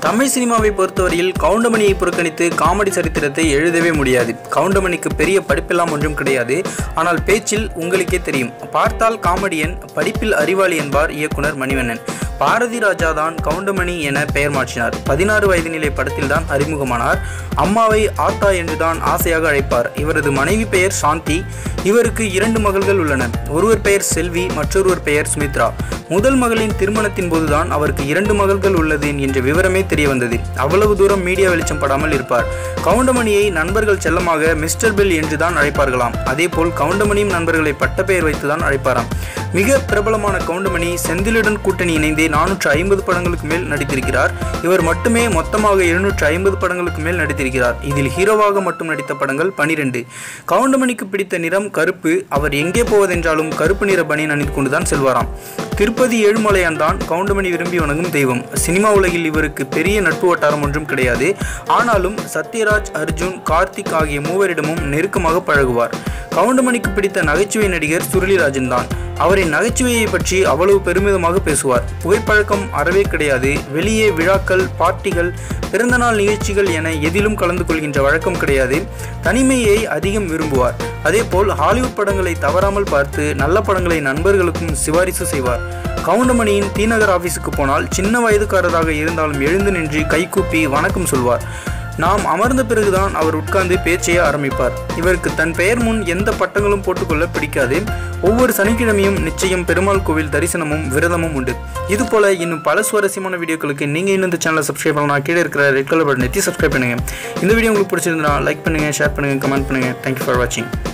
தமிழ் சினிமாவை பொறுத்தவரையில் கவுண்டமணியை புறக்கணித்து காமெடி சரித்திரத்தை எழுதவே முடியாது கவுண்டமணிக்கு பெரிய படிப்பெல்லாம் ஒன்றும் கிடையாது ஆனால் பேச்சில் உங்களுக்கே தெரியும் பார்த்தால் காமெடியன் படிப்பில் அறிவாளி என்பார் இயக்குனர் மணிவண்ணன் பாரதி ராஜா தான் கவுண்டமணி என பெயர் மாற்றினார் பதினாறு வயது நிலை படத்தில் தான் அறிமுகமானார் அம்மாவை ஆத்தா என்றுதான் ஆசையாக அழைப்பார் இவரது மனைவி பெயர் சாந்தி இவருக்கு இரண்டு மகள்கள் உள்ளன ஒருவர் பெயர் செல்வி மற்றொருவர் பெயர் சுமித்ரா முதல் மகளின் திருமணத்தின் போதுதான் அவருக்கு இரண்டு மகள்கள் உள்ளது என்ற விவரமே தெரிய வந்தது அவ்வளவு தூரம் மீடியா வெளிச்சம் படாமல் இருப்பார் கவுண்டமணியை நண்பர்கள் செல்லமாக மிஸ்டர் பெல் என்றுதான் அழைப்பார்களாம் அதேபோல் கவுண்டமணியும் நண்பர்களை பட்டப்பெயர் வைத்துதான் அழைப்பாராம் மிக பிரபலமான கவுண்டமணி செந்திலுடன் கூட்டணி இணைந்து நானூற்று ஐம்பது படங்களுக்கு மேல் நடித்திருக்கிறார் இவர் மட்டுமே மொத்தமாக இருநூற்று ஐம்பது படங்களுக்கு மேல் நடித்திருக்கிறார் இதில் ஹீரோவாக மட்டும் நடித்த படங்கள் பனிரெண்டு கவுண்டமணிக்கு பிடித்த நிறம் கருப்பு அவர் எங்கே போவதென்றாலும் கருப்பு நிற பனியன் அணிந்து கொண்டுதான் செல்வாராம் திருப்பதி ஏழுமலையான் தான் கவுண்டமணி விரும்பி வணங்கும் தெய்வம் சினிமா உலகில் இவருக்கு பெரிய நட்பு வட்டாரம் ஒன்றும் கிடையாது ஆனாலும் சத்யராஜ் அர்ஜுன் கார்த்திக் ஆகிய மூவரிடமும் நெருக்கமாக பழகுவார் கவுண்டமணிக்கு பிடித்த நகைச்சுவை நடிகர் சுருளிராஜன் தான் அவரின் நகைச்சுவையை பற்றி அவ்வளவு பெருமிதமாக பேசுவார் புகைப்பழக்கம் அறவே கிடையாது வெளியே விழாக்கள் பார்ட்டிகள் பிறந்தநாள் நிகழ்ச்சிகள் என எதிலும் கலந்து கொள்கின்ற வழக்கம் கிடையாது தனிமையை அதிகம் விரும்புவார் அதேபோல் ஹாலிவுட் படங்களை தவறாமல் பார்த்து நல்ல படங்களை நண்பர்களுக்கும் சிபாரிசு செய்வார் கவுண்டமணியின் தீநகர் ஆபீஸுக்கு போனால் சின்ன வயதுக்காரராக இருந்தாலும் எழுந்து நின்று கைகூப்பி வணக்கம் சொல்வார் நாம் அமர்ந்த பிறகுதான் அவர் உட்கார்ந்து பேச்சையே ஆரம்பிப்பார் இவருக்கு தன் பெயர் முன் எந்த பட்டங்களும் போட்டுக்கொள்ள பிடிக்காது ஒவ்வொரு சனிக்கிழமையும் நிச்சயம் பெருமாள் கோவில் தரிசனமும் விரதமும் உண்டு இது போல இன்னும் பல சுவாரஸ்யமான வீடியோக்களுக்கு நீங்க இன்னும் இந்த சேனலை சப்ஸ்கிரைப் பண்ணலாம் கீழே இருக்கிற ரெட் கலர் பட்டன் நெத்தி சப்ஸ்கிரைப் பண்ணுங்க இந்த வீடியோ உங்களுக்கு பிடிச்சிருந்தா லைக் பண்ணுங்க ஷேர் பண்ணுங்க கமெண்ட் பண்ணுங்க தேங்க்யூ ஃபார் வாட்சிங்